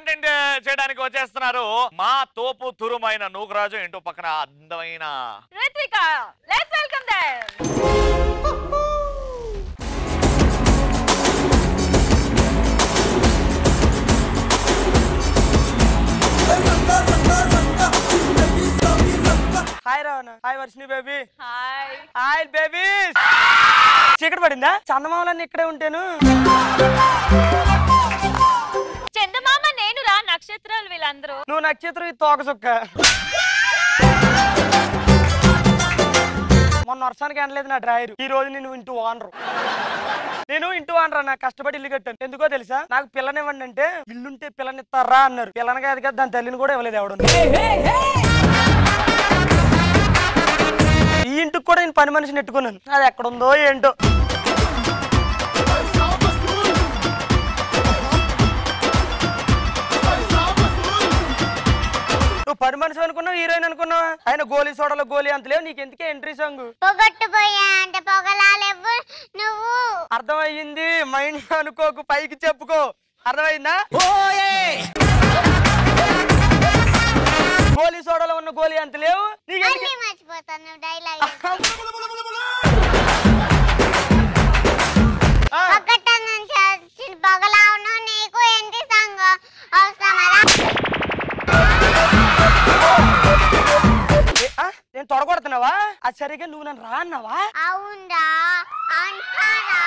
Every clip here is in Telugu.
కంటెంట్ చేయడానికి వచ్చేస్తున్నారు మా తోపు తురుమైన నూకరాజు ఇంటూ పక్కన అందమైన Ritvika let's welcome them hi Ravana hi Varshini baby hi hi baby చీకటి పడిందా చందమామలన్నీ ఇక్కడే ఉంటాను చందమామ నేను రా నక్షత్రాలు వీళ్ళందరూ నువ్వు నక్షత్రం ఈ తోక సుక్క మొన్న వర్షానికి అనలేదు నా డ్రాయర్ ఈ రోజు నేను ఇంటూ వానరు నేను ఇంటూ వానరా నా కష్టపడి ఇల్లు కట్టాను ఎందుకో తెలుసా నాకు పిల్లనివ్వండి అంటే ఇల్లుంటే పిల్లనిస్తారా అన్నారు పిల్లని కాదు కదా దాని తల్లిని కూడా ఇవ్వలేదు ఎవడు ఈ ఇంటికి కూడా నేను పని మనిషిని ఎట్టుకున్నాను అది ఎక్కడుందో ఏంటో నువ్వు పని మనిషి అనుకున్నావు హీరోయిన్ అనుకున్నావా ఆయన గోలీ సోడలో గోలీ అంత లేవు నీకు ఎందుకే ఎంట్రీ సాంగ్ పొగట్టుపోయా అంటే పొగలాలెవ్వు నువ్వు అర్థమయ్యింది మైండ్ అనుకోకు పైకి చెప్పుకో అర్థమైందా గోలీ సోడాలో ఉన్న గోలీ అంత లేవు నీకు ఎందుకే- మళ్ళీ మర్చిపోతాను డైలాగ్ ఆ, పొగట్ట నుంచి వచ్చిన పొగలా ఉన్నావు నీకు ఏంటి సంగ అవసరమరా ఏ, ఆ, నేను తొడగొడుతున్నావా అది సరిగా నువ్వు నన్ను రా అన్నావా అవుందా అంటారా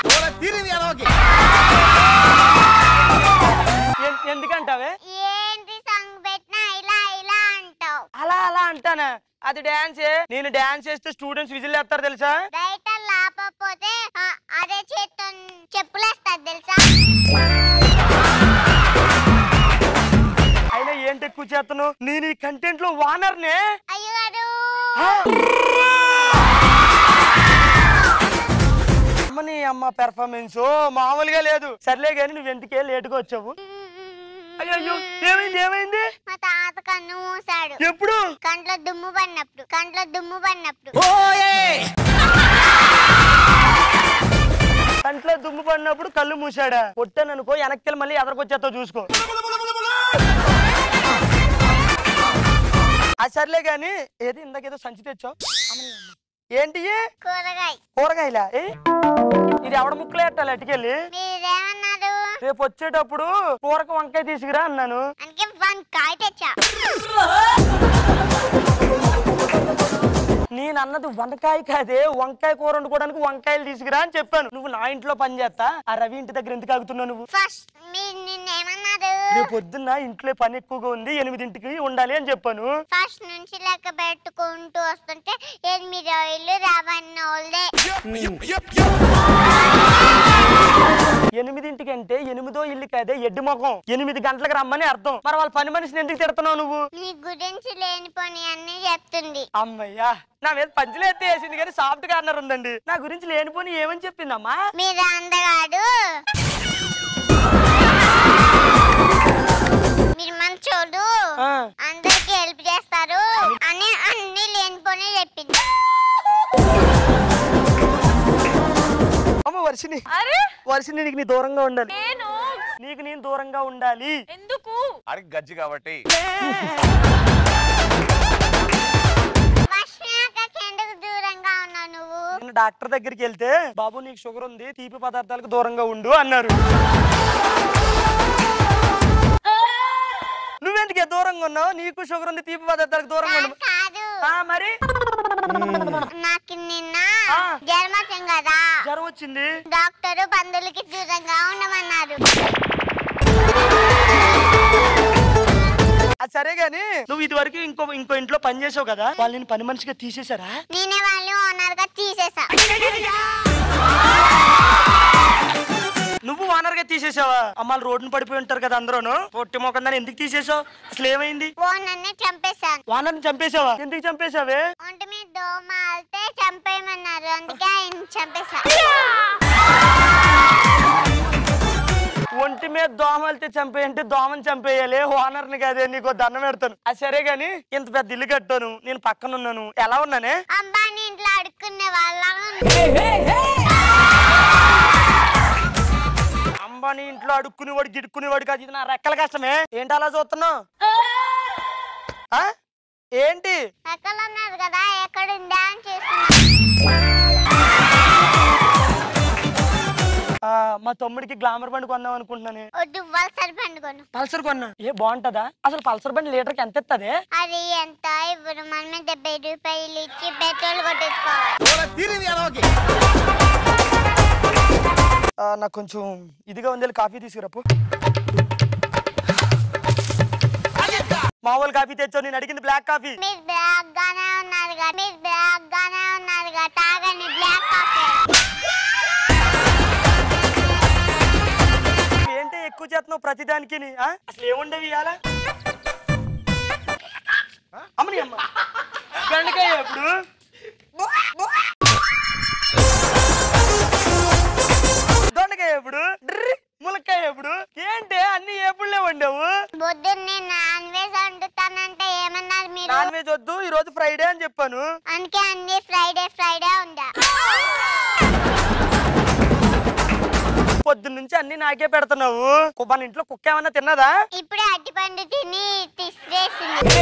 ఎన్- ఎందుకంటావే ఏంటి సంగ్ పెట్టినా ఇలా ఇలా అంటావు అలా అలా అంటానా అది డాన్సే నేను డాన్స్ చేస్తే స్టూడెంట్స్ విజిల్ వేస్తారు తెలుసా బయట లాపపోతే ఆ, అదే చేత్తో చెప్పులేస్తారు తెలుసా అయినా ఏంటి ఎక్కువ చేస్తున్నావు నేను ఈ కంటెంట్ లో వానర్నే అయ్యో గారు అమ్మని అమ్మ పెర్ఫార్మెన్స్ మామూలుగా లేదు సర్లే గాని నువ్వు ఎందుకే లేటుగా వచ్చావు అయ్యో ఏమైంది ఏమైంది మా తాత కన్ను మూసాడు ఎప్పుడు కంట్లో దుమ్ము పడినప్పుడు కంట్లో దుమ్ము పడినప్పుడు కంట్లో దుమ్ము పడినప్పుడు కళ్ళు మూసాడా కొట్టాను అనుకో వెనక్కి మళ్ళీ ఎదరకొచ్చేస్తావు చూసుకో ఆ సర్లే గాని ఏది ఇందాకేదో సంచి తెచ్చావు అమ్మని అమ్మ. ఏంటి ఇయి? కూరగాయ కూరగాయలా ఏ? ఇది ఎవడ ముక్కలు ఎట్టాలి అటుకెళ్ళి మీరేమన్నారు రేపు వచ్చేటప్పుడు కూరకు వంకాయ తీసుకురా అన్నాను అందుకే వంకాయ తెచ్చా నేను అన్నది వంకాయ కాదే వంకాయ కూర వండుకోవడానికి వంకాయలు తీసుకురా అని చెప్పాను నువ్వు నా ఇంట్లో పని చేస్తా ఆ రవి ఇంటి దగ్గర ఎందుకు ఆగుతున్నావు నువ్వు ఫస్ట్ మీరు నిన్నేమన్నారు రేపు పొద్దున్న ఇంట్లో పని ఎక్కువగా ఉంది ఎనిమిదింటికి ఉండాలి అని చెప్పాను ఫస్ట్ నుంచి లెక్క పెట్టుకుంటూ వస్తుంటే ఎనిమిది రోజులు రావన్న వాళ్ళే ఎనిమిదింటికి అంటే ఎనిమిదో ఇల్లు కాదే ఎడ్డి ముఖం ఎనిమిది గంటలకు రమ్మని అర్థం మరి వాళ్ళ పని మనిషిని ఎందుకు తిడుతున్నావు నువ్వు నీ గురించి లేనిపోని అన్ని చెప్తుంది అమ్మయ్యా నా మీద పంచులు ఎత్తే వేసింది కానీ సాఫ్ట్ కార్నర్ ఉందండి నా గురించి లేనిపోని ఏమని చెప్పిందమ్మా మీరు అందగాడు మీరు మంచోడు ఆ. అందరికి హెల్ప్ చేస్తారు అని అన్ని లేనిపోని చెప్పింది అమ్మ వర్షిని అరే వర్షిని నీకు నీ దూరంగా ఉండాలి నేను నీకు నేను దూరంగా ఉండాలి ఎందుకు అడిగి గజ్జి కాబట్టి వర్షాకకి ఎందుకు దూరంగా ఉన్నావు నువ్వు నేను డాక్టర్ దగ్గరికి వెళ్తే బాబు నీకు షుగర్ ఉంది తీపి పదార్థాలకు దూరంగా ఉండు అన్నారు నువ్వెందుకే దూరంగా ఉన్నావు నీకు షుగర్ ఉంది తీపి పదార్థాలకు దూరంగా ఉండు కాదు ఆ, మరి నాకు నిన్న ఆ. జ్వరం వచ్చింది కదా జ్వరం వచ్చింది డాక్టర్ పందులకి దూరంగా ఉండమన్నారు అది సరే గాని నువ్వు ఇది వరకు ఇంకో ఇంకో ఇంట్లో పని చేసావు కదా వాళ్ళు నేను పని మనిషిగా తీసేశారా నేనే వాళ్ళు ఓనర్ గా తీసేసా నువ్వు ఓనర్ గా తీసేసావా అమ్మాలు రోడ్డును పడిపోయి ఉంటారు కదా అందరూను పొట్టి మొక్కం దాన్ని ఎందుకు తీసేసావు అసలు ఏమైంది ఓనర్ ని చంపేశాను ఓనర్ని చంపేసావా ఎందుకు చంపేసావే ఒంటి మీద దోమ ఆలితే చంపేయమన్నారు అందుకే ఆయన చంపేశా ఒంటి మీద దోమలతో చంపేయంటే దోమని చంపేయాలి ఓనర్ని కాదే నీకు దండం పెడతాను అది సరే గాని ఇంత పెద్ద ఇల్లు కట్టాను నేను పక్కన ఉన్నాను ఎలా ఉన్నానే అంబానీ ఇంట్లో అడుక్కునే వాళ్ళ అంబా అని ఇంట్లో అడుక్కునేవాడు గిడుక్కునేవాడు కాదు ఇది నా రెక్కల కష్టమే ఏంటి అలా చూస్తున్నావు ఆ? ఏంటి ఎక్కడ ఉన్నారు కదా ఎక్కడ ఉందా అని చేస్తున్నా ఆ, మా తమ్ముడికి గ్లామర్ బండి కొందాం అనుకుంటున్నాను వద్దు వలసరి పండుగను పల్సర్ కొన్నా ఏ బాగుంటదా అసలు పల్సర్ బండి లీటర్కి ఎంత ఇస్తుంది అది ఎంత ఇవ్వరు మనమే డెబ్బై రూపాయలు ఇచ్చి పెట్రోల్ కొట్టించుకోవాలి నాకు కొంచెం ఇదిగా ఉంది వెళ్ళి కాఫీ తీసుకురాపు మామూలు కాఫీ తెచ్చావు నేను అడిగింది బ్లాక్ కాఫీ మీరు బ్లాక్ గానే ఉన్నారు కదా మీరు బ్లాక్ గానే ఉన్నారు కదా తాగండి బ్లాక్ కాఫీ ఏంటి ఎక్కువ చేస్తున్నావు ప్రతిదానికి అసలు ఏముండవి ఇవాళ ఆ? అమ్మని అమ్మ బెండకాయ ఎప్పుడు దొండకాయ ఎప్పుడు డ్రి, ములక్కాయ ఎప్పుడు ఏంటి అన్ని ఎప్పుడులే వండావు పొద్దున్నే నాన్ వెజ్ వండుతానంటే ఏమన్నారు మీరు నాన్ వెజ్ వద్దు ఈ రోజు ఫ్రైడే అని చెప్పాను అందుకే అన్ని ఫ్రైడే ఫ్రైడే ఉందా పొద్దున్న నుంచి అన్ని నాకే పెడుతున్నావు కు- మన ఇంట్లో కుక్క ఏమన్నా తిన్నదా ఇప్పుడే అట్టిపండు తిని తిసిరేసింది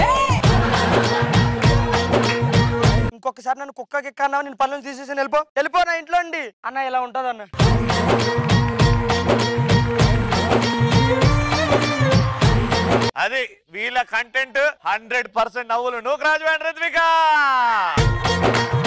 ఇంకొకసారి నన్ను కుక్క గిక్క అన్నావు నేను పనులు తీసేసి వెళ్ళిపో వెళ్ళిపో నా ఇంట్లో అండి అన్న ఇలా ఉంటుంది అన్న అది వీళ్ళ కంటెంట్ హండ్రెడ్ పర్సెంట్ నవ్వులు నువ్వు రాజు అండ్ రిత్విక